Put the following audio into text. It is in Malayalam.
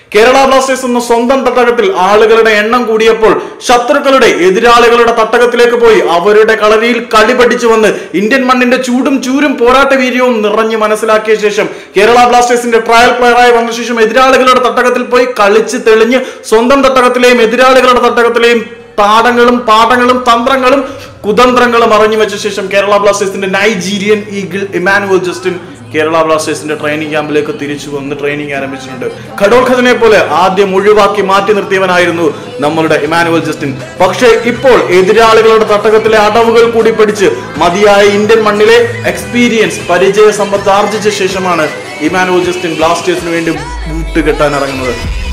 കേരള ബ്ലാസ്റ്റേഴ്സ് എന്ന സ്വന്തം തട്ടകത്തിൽ ആളുകളുടെ എണ്ണം കൂടിയപ്പോൾ ശത്രുക്കളുടെ എതിരാളികളുടെ തട്ടകത്തിലേക്ക് പോയി അവരുടെ കളരിയിൽ കളി പഠിച്ചു വന്ന് ഇന്ത്യൻ മണ്ണിന്റെ ചൂടും ചൂരും പോരാട്ട വീര്യവും നിറഞ്ഞു മനസ്സിലാക്കിയ ശേഷം കേരള ബ്ലാസ്റ്റേഴ്സിന്റെ ട്രയൽ പ്ലെയറായി വന്ന ശേഷം എതിരാളികളുടെ തട്ടകത്തിൽ പോയി കളിച്ച് തെളിഞ്ഞ് സ്വന്തം തട്ടകത്തിലെയും എതിരാളികളുടെ തട്ടകത്തിലെയും താടങ്ങളും പാഠങ്ങളും തന്ത്രങ്ങളും കുതന്ത്രങ്ങളും അറിഞ്ഞു വെച്ച ശേഷം കേരള ബ്ലാസ്റ്റേഴ്സിന്റെ Nigerian eagle Emmanuel Justin Kerala ബ്ലാസ്റ്റേഴ്സിന്റെ ട്രെയിനിങ് ക്യാമ്പിലേക്ക് തിരിച്ചു വന്ന് ട്രെയിനിങ് ആരംഭിച്ചിട്ടുണ്ട് ഖഡോൾ ഖജനെ പോലെ ആദ്യം ഒഴിവാക്കി മാറ്റി നിർത്തിയവനായിരുന്നു നമ്മളുടെ ഇമാനുവൽ ജസ്റ്റിൻ പക്ഷേ ഇപ്പോൾ എതിരാളികളുടെ തട്ടകത്തിലെ അടവുകൾ കൂടി പഠിച്ച് മതിയായ ഇന്ത്യൻ മണ്ണിലെ എക്സ്പീരിയൻസ് പരിചയ സമ്പത്ത് ആർജിച്ച ശേഷമാണ് ഇമാനുവൽ ജസ്റ്റിൻ ബ്ലാസ്റ്റേഴ്സിന് വേണ്ടി ബൂട്ട് കെട്ടാൻ ഇറങ്ങുന്നത്